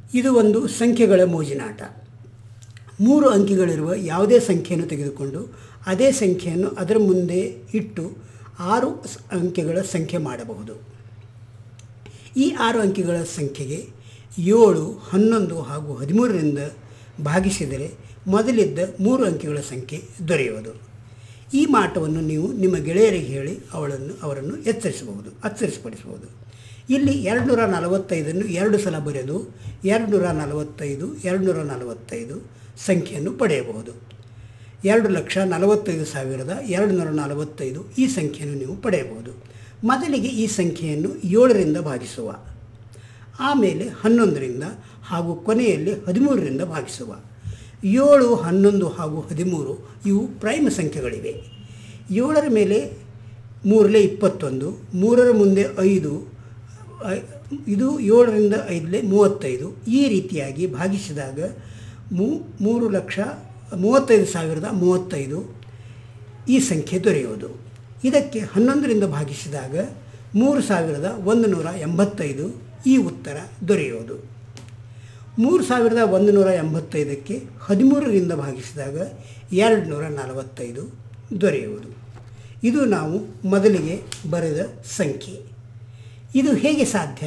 ಇದು ಒಂದು ಸಂಖ್ಯೆಗಳ ಮೋಜಿನಾಟ ಮೂರು ಅಂಕಿಗಳಿರುವ ಯಾವುದೇ ಸಂಖ್ಯೆಯನ್ನು ತೆಗೆದುಕೊಂಡು ಅದೇ ಸಂಖ್ಯೆಯನ್ನು ಅದರ ಮುಂದೆ ಇಟ್ಟು ಆರು ಸ- ಅಂಕೆಗಳ ಸಂಖ್ಯೆ ಮಾಡಬಹುದು ಈ ಆರು ಅಂಕಿಗಳ ಸಂಖ್ಯೆಗೆ ಏಳು ಹನ್ನೊಂದು ಹಾಗೂ ಹದಿಮೂರರಿಂದ ಭಾಗಿಸಿದರೆ ಮೊದಲಿದ್ದ ಮೂರು ಅಂಕಿಗಳ ಸಂಖ್ಯೆ ದೊರೆಯುವುದು ಈ ಮಾಟವನ್ನು ನೀವು ನಿಮ್ಮ ಗೆಳೆಯರಿಗೆ ಹೇಳಿ ಅವಳನ್ನು ಅವರನ್ನು ಎಚ್ಚರಿಸಬಹುದು ಎಚ್ಚರಿಸಪಡಿಸಬಹುದು ಇಲ್ಲಿ ಎರಡು ನೂರ ನಲವತ್ತೈದನ್ನು ಎರಡು ಸಲ ಬರೆದು ಎರಡು ನೂರ ನಲವತ್ತೈದು ಎರಡು ನೂರ ನಲವತ್ತೈದು ಸಂಖ್ಯೆಯನ್ನು ಪಡೆಯಬಹುದು ಎರಡು ಲಕ್ಷ ನಲವತ್ತೈದು ಸಾವಿರದ ಎರಡು ನೂರ ನಲವತ್ತೈದು ಈ ಸಂಖ್ಯೆಯನ್ನು ನೀವು ಪಡೆಯಬಹುದು ಮೊದಲಿಗೆ ಈ ಸಂಖ್ಯೆಯನ್ನು ಏಳರಿಂದ ಭಾಗಿಸುವ ಆಮೇಲೆ ಹನ್ನೊಂದರಿಂದ ಹಾಗೂ ಕೊನೆಯಲ್ಲಿ ಹದಿಮೂರರಿಂದ ಭಾಗಿಸುವ ಏಳು ಹನ್ನೊಂದು ಹಾಗೂ ಹದಿಮೂರು ಇವು ಪ್ರೈಮ್ ಸಂಖ್ಯೆಗಳಿವೆ ಏಳರ ಮೇಲೆ ಮೂರಲೇ ಇಪ್ಪತ್ತೊಂದು ಮೂರರ ಮುಂದೆ ಐದು ಐ- ಇದು ಏಳರಿಂದ ಐದಲೇ ಮೂವತ್ತೈದು ಈ ರೀತಿಯಾಗಿ ಭಾಗಿಸಿದಾಗ ಮೂ ಮೂರು ಲಕ್ಷ ಮೂವತ್ತೈದು ಸಾವಿರದ ಮೂವತ್ತೈದು ಈ ಸಂಖ್ಯೆ ದೊರೆಯುವುದು ಇದಕ್ಕೆ ಹನ್ನೊಂದರಿಂದ ಭಾಗಿಸಿದಾಗ ಮೂರು ಸಾವಿರದ ಒಂದು ನೂರ ಎಂಬತ್ತೈದು ಈ ಉತ್ತರ ದೊರೆಯುವುದು ಮೂರು ಸಾವಿರದ ಒಂದು ನೂರ ಎಂಬತ್ತೈದಕ್ಕೆ ಹದಿಮೂರರಿಂದ ಭಾಗಿಸಿದಾಗ ಎರಡು ನೂರ ನಲವತ್ತೈದು ದೊರೆಯುವುದು ಇದು ನಾವು ಮೊದಲಿಗೆ ಬರೆದ ಸಂಖ್ಯೆ ಇದು ಹೇಗೆ ಸಾಧ್ಯ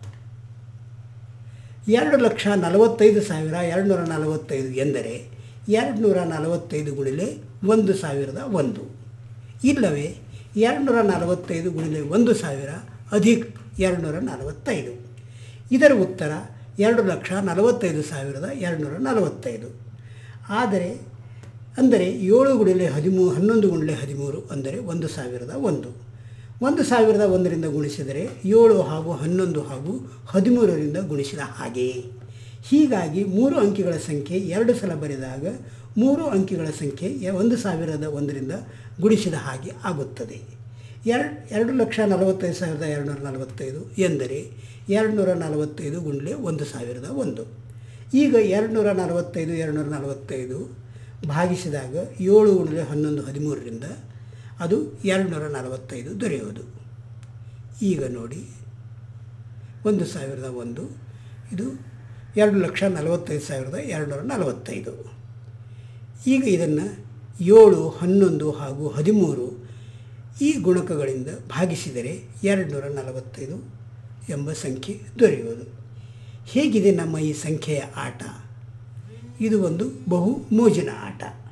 ಎರಡು ಲಕ್ಷ ನಲವತ್ತೈದು ಸಾವಿರ ಎರಡು ನೂರ ನಲವತ್ತೈದು ಎಂದರೆ ಎರಡು ನೂರ ನಲವತ್ತೈದು ಗುಣಿಲೆ ಒಂದು ಸಾವಿರದ ಒಂದು ಇಲ್ಲವೇ ಎರಡು ನೂರ ನಲವತ್ತೈದು ಗುಣಿಲೆ ಒಂದು ಸಾವಿರ ಅಧಿಕ್ ಎರಡು ನೂರ ನಲವತ್ತೈದು ಇದರ ಉತ್ತರ ಎರಡು ಲಕ್ಷ ನಲವತ್ತೈದು ಸಾವಿರದ ಎರಡು ನೂರ ನಲವತ್ತೈದು ಆದರೆ ಅಂದರೆ ಏಳು ಗುಣಿಲೆ ಹದಿಮೂರು ಹನ್ನೊಂದು ಗುಣಿಲೆ ಹದಿಮೂರು ಅಂದರೆ ಒಂದು ಸಾವಿರದ ಒಂದು ಒಂದು ಸಾವಿರದ ಒಂದರಿಂದ ಗುಣಿಸಿದರೆ ಏಳು ಹಾಗೂ ಹನ್ನೊಂದು ಹಾಗೂ ಹದಿಮೂರರಿಂದ ಗುಣಿಸಿದ ಹಾಗೆಯೇ ಹೀಗಾಗಿ ಮೂರು ಅಂಕಿಗಳ ಸಂಖ್ಯೆ ಎರಡು ಸಲ ಬರೆದಾಗ ಮೂರು ಅಂಕಿಗಳ ಸಂಖ್ಯೆ ಯ- ಒಂದು ಸಾವಿರದ ಒಂದರಿಂದ ಗುಣಿಸಿದ ಹಾಗೆ ಆಗುತ್ತದೆ ಎರಡು ಎರಡು ಲಕ್ಷ ನಲವತ್ತೈದು ಸಾವಿರದ ಎರಡು ನೂರ ನಲವತ್ತೈದು ಎಂದರೆ ಎರಡು ನೂರ ನಲವತ್ತೈದು ಗುಂಡ್ಲೆ ಒಂದು ಸಾವಿರದ ಒಂದು ಈಗ ಎರಡು ನೂರ ನಲವತ್ತೈದು ಎರಡು ನೂರ ನಲವತ್ತೈದು ಭಾಗಿಸಿದಾಗ ಏಳು ಗುಂಡ್ಲೆ ಹನ್ನೊಂದು ಹದಿಮೂರರಿಂದ ಅದು ಎರಡು ನೂರ ನಲವತ್ತೈದು ದೊರೆಯುವುದು ಈಗ ನೋಡಿ ಒಂದು ಸಾವಿರದ ಒಂದು ಇದು ಎರಡು ಲಕ್ಷ ನಲವತ್ತೈದು ಸಾವಿರದ ಎರಡು ನೂರ ನಲವತ್ತೈದು ಈಗ ಇದನ್ನು ಏಳು ಹನ್ನೊಂದು ಹಾಗೂ ಹದಿಮೂರು ಈ ಗುಣಕಗಳಿಂದ ಭಾಗಿಸಿದರೆ ಎರಡು ನೂರ ನಲವತ್ತೈದು ಎಂಬ ಸಂಖ್ಯೆ ದೊರೆಯುವುದು ಹೇಗಿದೆ ನಮ್ಮ ಈ ಸಂಖ್ಯೆಯ ಆಟ ಇದು ಒಂದು ಬಹು ಮೋಜಿನ ಆಟ